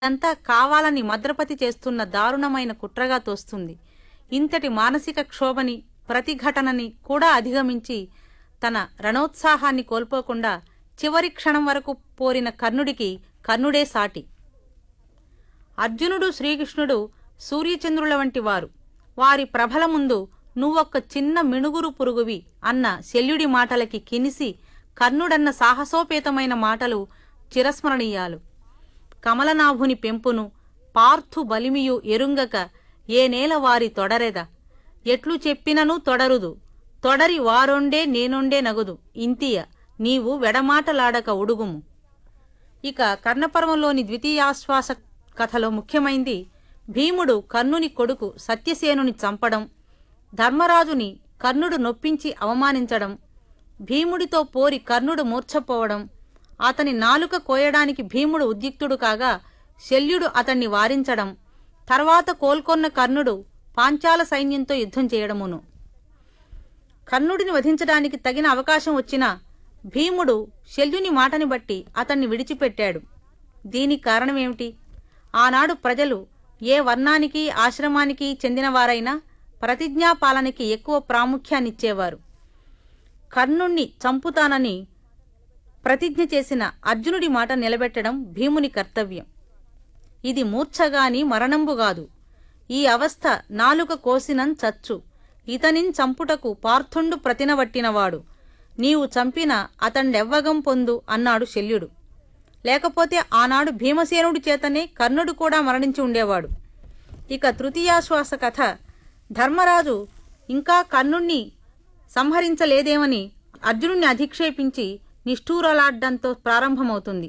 ఇదంతా కావాలని మద్రపతి చేస్తున్న దారుణమైన కుట్రగా తోస్తుంది ఇంతటి మానసిక క్షోభని ప్రతిఘటనని కూడా అధిగమించి తన రణోత్సాహాన్ని కోల్పోకుండా చివరి క్షణం వరకు పోరిన కర్ణుడికి కర్ణుడే సాటి అర్జునుడు శ్రీకృష్ణుడు సూర్యచంద్రుల వంటి వారు వారి ప్రభల ముందు నువ్వొక్క చిన్న మిణుగురు పురుగువి అన్న శల్యుడి మాటలకి కినిసి కర్ణుడన్న సాహసోపేతమైన మాటలు చిరస్మరణీయాలు కమలనాభుని పెంపును పార్థు బలిమియు ఎరుంగక ఏ నేల వారి తొడరెద ఎట్లు చెప్పినను తొడరుదు తొడరి వారొండే నేనొండే నగుదు ఇంతియ నీవు వెడమాటలాడక ఉడుగుము ఇక కర్ణపర్వంలోని ద్వితీయాశ్వాస కథలో ముఖ్యమైంది భీముడు కర్ణుని కొడుకు సత్యసేనుని చంపడం ధర్మరాజుని కర్ణుడు నొప్పించి అవమానించడం భీముడితో పోరి కర్ణుడు మూర్ఛపోవడం అతని నాలుక కోయడానికి భీముడు ఉద్యుక్తుడు కాగా శల్యుడు అతన్ని వారించడం తర్వాత కోల్కొన్న కర్ణుడు పాంచాల సైన్యంతో యుద్ధం చేయడమును కర్ణుడిని వధించడానికి తగిన అవకాశం వచ్చినా భీముడు శల్యుని మాటని బట్టి అతన్ని విడిచిపెట్టాడు దీనికి కారణమేమిటి ఆనాడు ప్రజలు ఏ వర్ణానికి ఆశ్రమానికి చెందినవారైనా ప్రతిజ్ఞాపాలనకి ఎక్కువ ప్రాముఖ్యాన్నిచ్చేవారు కర్ణుణ్ణి చంపుతానని ప్రతిజ్ఞ చేసిన అర్జునుడి మాట నిలబెట్టడం భీముని కర్తవ్యం ఇది మూర్ఛగాని మరణంబుగాదు ఈ అవస్థ నాలుక కోసినం చచ్చు ఇతనిన్ చంపుటకు పార్థుండు ప్రతినవట్టినవాడు నీవు చంపిన అతండెవ్వగం పొందు అన్నాడు శల్యుడు లేకపోతే ఆనాడు భీమసేనుడి చేతనే కర్ణుడు కూడా మరణించి ఉండేవాడు ఇక తృతీయాశ్వాస కథ ధర్మరాజు ఇంకా కర్ణుణ్ణి సంహరించలేదేమని అర్జునుణ్ణి అధిక్షేపించి నిష్ఠూరలాడ్డంతో ప్రారంభమవుతుంది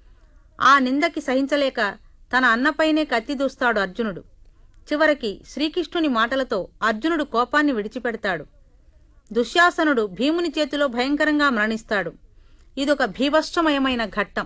ఆ నిందకి సహించలేక తన అన్నపైనే కత్తి దూస్తాడు అర్జునుడు చివరికి శ్రీకృష్ణుని మాటలతో అర్జునుడు కోపాన్ని విడిచిపెడతాడు దుశ్శాసనుడు భీముని చేతిలో భయంకరంగా మరణిస్తాడు ఇదొక భీభత్సమయమైన ఘట్టం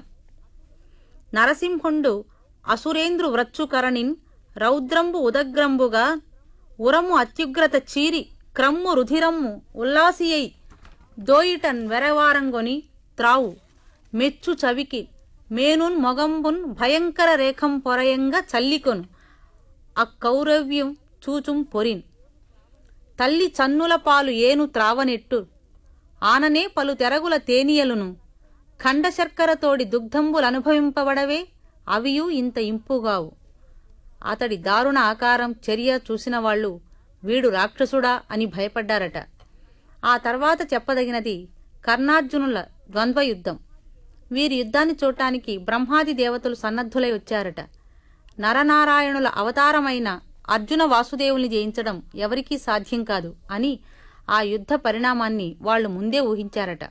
నరసింహుండు అసురేంద్రు వ్రచ్చుకరణిన్ రౌద్రంబు ఉదగ్రంబుగా ఉరము అత్యుగ్రత చీరి క్రమ్ము రుధిరమ్ము ఉల్లాసియై దోయిటన్ వెరవారంగొని త్రావు మెచ్చు చవికి మేనున్ మొగంబున్ భయంకర రేఖం పొరయంగా చల్లికొను అక్కౌరవ్యం చూచుం పొరిన్ తల్లి చన్నుల పాలు ఏను త్రావనెట్టు ఆననే పలు తెరగుల తేనియలును ఖండ శర్కరతోడి దుగ్ధంబులనుభవింపబడవే అవియు ఇంత ఇంపుగావు అతడి దారుణ ఆకారం చర్య చూసిన వాళ్ళు వీడు రాక్షసుడా అని భయపడ్డారట ఆ తర్వాత చెప్పదగినది కర్ణార్జునుల ద్వంద్వయుద్ధం వీరి యుద్ధాన్ని చూడటానికి బ్రహ్మాది దేవతలు సన్నద్ధులై వచ్చారట నరనారాయణుల అవతారమైన అర్జున వాసుదేవుల్ని జయించడం ఎవరికీ సాధ్యం కాదు అని ఆ యుద్ధ పరిణామాన్ని వాళ్ళు ముందే ఊహించారట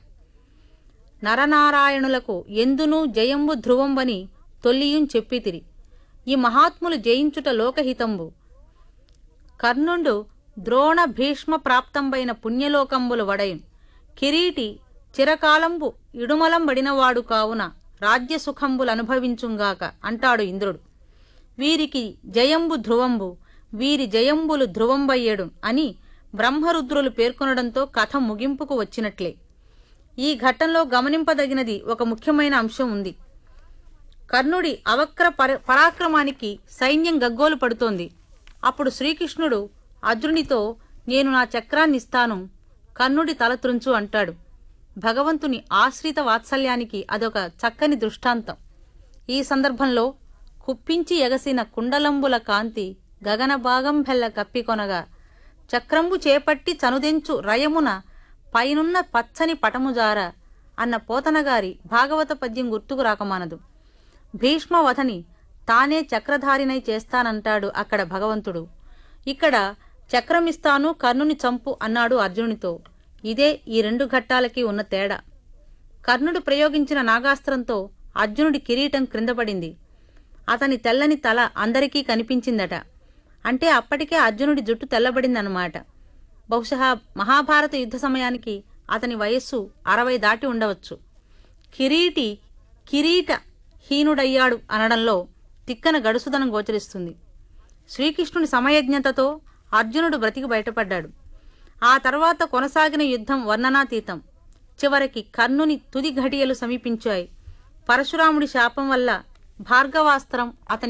నరనారాయణులకు ఎందునూ జయంబు ధ్రువంబని తొల్లియుం చెప్పితిరి ఈ మహాత్ములు జయించుట లోకహితంబు కర్ణుండు ద్రోణ భీష్మ ప్రాప్తంబైన పుణ్యలోకంబులు వడయున్ కిరీటి చిరకాలంబు ఇడుమలంబడినవాడు కావున రాజ్యసుఖంబులనుభవించుంగాక అంటాడు ఇంద్రుడు వీరికి జయంబు ధ్రువంబు వీరి జయంబులు ధ్రువంబయ్యడు అని బ్రహ్మరుద్రులు పేర్కొనడంతో కథ ముగింపుకు వచ్చినట్లే ఈ ఘట్టంలో గమనింపదగినది ఒక ముఖ్యమైన అంశం ఉంది కర్ణుడి అవక్ర పర పరాక్రమానికి సైన్యం గగ్గోలు పడుతోంది అప్పుడు శ్రీకృష్ణుడు అర్జునుడితో నేను నా చక్రాన్ని ఇస్తాను కర్ణుడి తల త్రుంచు అంటాడు భగవంతుని ఆశ్రిత వాత్సల్యానికి అదొక చక్కని దృష్టాంతం ఈ సందర్భంలో కుప్పించి ఎగసిన కుండలంబుల కాంతి గగనభాగం భెల్ల కప్పికొనగా చక్రంబు చేపట్టి చనుదెంచు రయమున పైనున్న పచ్చని పటముజార అన్న పోతనగారి భాగవత పద్యం గుర్తుకు రాకమానదు భీష్మవధని తానే చక్రధారినై చేస్తానంటాడు అక్కడ భగవంతుడు ఇక్కడ చక్రమిస్తాను కర్ణుని చంపు అన్నాడు అర్జునునితో ఇదే ఈ రెండు ఘట్టాలకి ఉన్న తేడా కర్ణుడు ప్రయోగించిన నాగాస్త్రంతో అర్జునుడి కిరీటం క్రిందపడింది అతని తెల్లని తల అందరికీ కనిపించిందట అంటే అప్పటికే అర్జునుడి జుట్టు తెల్లబడిందన్నమాట బహుశా మహాభారత యుద్ధ సమయానికి అతని వయస్సు అరవై దాటి ఉండవచ్చు కిరీటి కిరీట హీనుడయ్యాడు అనడంలో తిక్కన గడుసుదనం గోచరిస్తుంది శ్రీకృష్ణుని సమయజ్ఞతతో అర్జునుడు బ్రతికి బయటపడ్డాడు ఆ తర్వాత కొనసాగిన యుద్ధం వర్ణనాతీతం చివరికి కర్ణుని తుది ఘటియలు సమీపించాయి పరశురాముడి శాపం వల్ల భార్గవాస్త్రం అతని